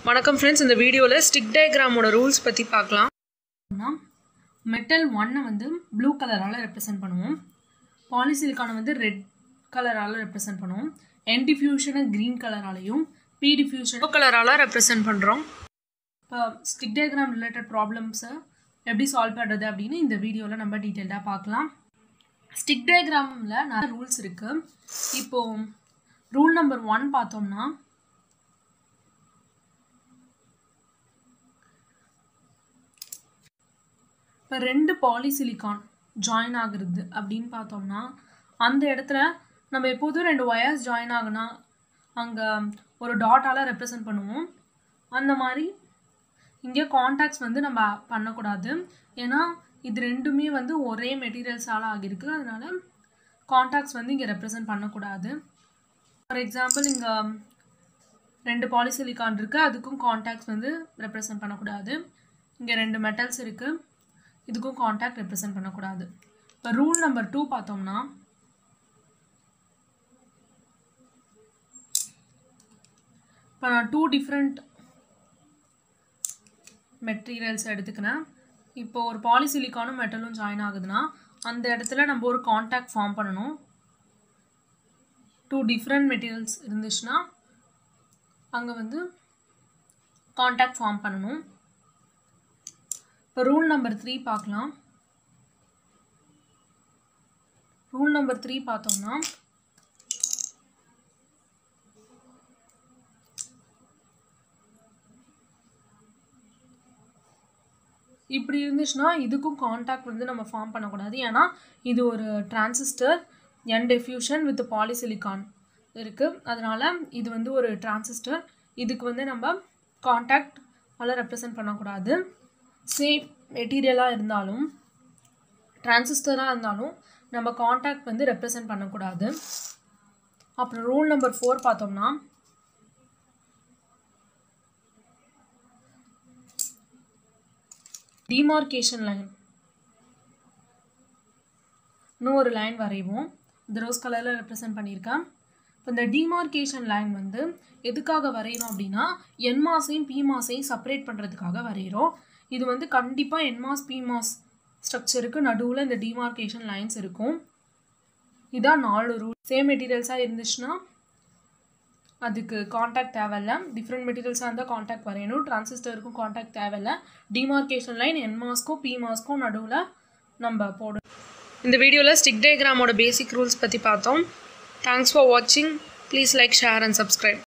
வணக்கம் ஃப்ரெண்ட்ஸ் இந்த வீடியோவில் ஸ்டிக் டயக்ராமோட ரூல்ஸ் பற்றி பார்க்கலாம் மெட்டல் ஒன்னை வந்து ப்ளூ கலரால் ரெப்ரசென்ட் பண்ணுவோம் பாலிசிலிக்கானை வந்து ரெட் கலரால் ரெப்ரசென்ட் பண்ணுவோம் என் டிஃப்யூஷனை க்ரீன் கலராலையும் பி டிஃப்யூஷன் கலரால் ரெப்ரசென்ட் பண்ணுறோம் இப்போ ஸ்டிக் டயக்ராம் ரிலேட்டட் ப்ராப்ளம்ஸை எப்படி சால்வ் பண்ணுறது அப்படின்னு இந்த வீடியோவில் நம்ம டீட்டெயில்டாக பார்க்கலாம் ஸ்டிக் டயக்ராமில் நிறைய ரூல்ஸ் இருக்குது இப்போது ரூல் நம்பர் ஒன் பார்த்தோம்னா இப்போ ரெண்டு பாலிசிலிகான் ஜாயின் ஆகுறது அப்படின்னு பார்த்தோம்னா அந்த இடத்துல நம்ம எப்போதும் ரெண்டு ஒயர்ஸ் ஜாயின் ஆகுனா அங்கே ஒரு டாட்டால் ரெப்ரசன்ட் பண்ணுவோம் அந்த மாதிரி இங்கே காண்டாக்ட்ஸ் வந்து நம்ம பண்ணக்கூடாது ஏன்னா இது ரெண்டுமே வந்து ஒரே மெட்டீரியல்ஸால் ஆகியிருக்கு அதனால காண்டாக்ட்ஸ் வந்து இங்கே ரெப்ரசன்ட் பண்ணக்கூடாது ஃபார் எக்ஸாம்பிள் இங்கே ரெண்டு பாலிசிலிகான் இருக்குது அதுக்கும் காண்டாக்ட்ஸ் வந்து ரெப்ரசன்ட் பண்ணக்கூடாது இங்கே ரெண்டு மெட்டல்ஸ் இருக்குது இதுக்கும் காண்டாக்ட் ரெப்ரசன்ட் பண்ணக்கூடாது இப்போ ரூல் நம்பர் டூ பார்த்தோம்னா இப்போ நான் டூ டிஃப்ரெண்ட் மெட்டீரியல்ஸ் எடுத்துக்கிறேன் இப்போ ஒரு பாலிசிலிக்கானும் மெட்டலும் ஜாயின் ஆகுதுன்னா அந்த இடத்துல நம்ம ஒரு காண்டாக்ட் ஃபார்ம் பண்ணணும் டூ டிஃப்ரெண்ட் மெட்டீரியல்ஸ் இருந்துச்சுன்னா அங்கே வந்து காண்டாக்ட் ஃபார்ம் பண்ணணும் இப்போ ரூல் நம்பர் த்ரீ பார்க்கலாம் ரூல் நம்பர் த்ரீ பார்த்தோம்னா இப்படி இருந்துச்சுன்னா இதுக்கும் காண்டாக்ட் வந்து நம்ம ஃபார்ம் பண்ணக்கூடாது ஏன்னா இது ஒரு transistor N diffusion with polysilicon இருக்குது அதனால் இது வந்து ஒரு டிரான்சிஸ்டர் இதுக்கு வந்து நம்ம காண்டாக்ட் அதெல்லாம் ரெப்ரசன்ட் பண்ணக்கூடாது சேம் மெட்டீரியலாக இருந்தாலும் டிரான்சிஸ்டராக இருந்தாலும் நம்ம காண்டாக்ட் வந்து ரெப்ரசன்ட் பண்ணக்கூடாது அப்புறம் ரூல் நம்பர் ஃபோர் பார்த்தோம்னா டிமார்கேஷன் லைன் இன்னும் ஒரு லைன் வரைவோம் இந்த ரோஸ் கலரில் ரெப்ரசன்ட் பண்ணியிருக்கேன் இப்போ இந்த டிமார்கேஷன் லைன் வந்து எதுக்காக வரைகிறோம் அப்படின்னா என் மாஸையும் பி மாஸையும் செப்பரேட் பண்ணுறதுக்காக வரைகிறோம் இது வந்து கண்டிப்பாக என்மாஸ் பிமாஸ் ஸ்ட்ரக்சருக்கு நடுவில் இந்த டிமார்கேஷன் லைன்ஸ் இருக்கும் இதான் நாலு ரூல் சேம் மெட்டீரியல்ஸாக இருந்துச்சுன்னா அதுக்கு காண்டாக்ட் தேவையில்ல டிஃப்ரெண்ட் மெட்டீரியல்ஸாக இருந்தால் காண்டாக்ட் வரையணும் டிரான்சிஸ்டருக்கும் காண்டாக்ட் தேவையில்ல டிமார்கேஷன் லைன் என்மாஸ்க்கும் பிமாஸ்க்கும் நடுவில் நம்ம போடணும் இந்த வீடியோவில் ஸ்டிக் டயக்ராமோட பேசிக் ரூல்ஸ் பற்றி பார்த்தோம் தேங்க்ஸ் ஃபார் வாட்சிங் please like share and subscribe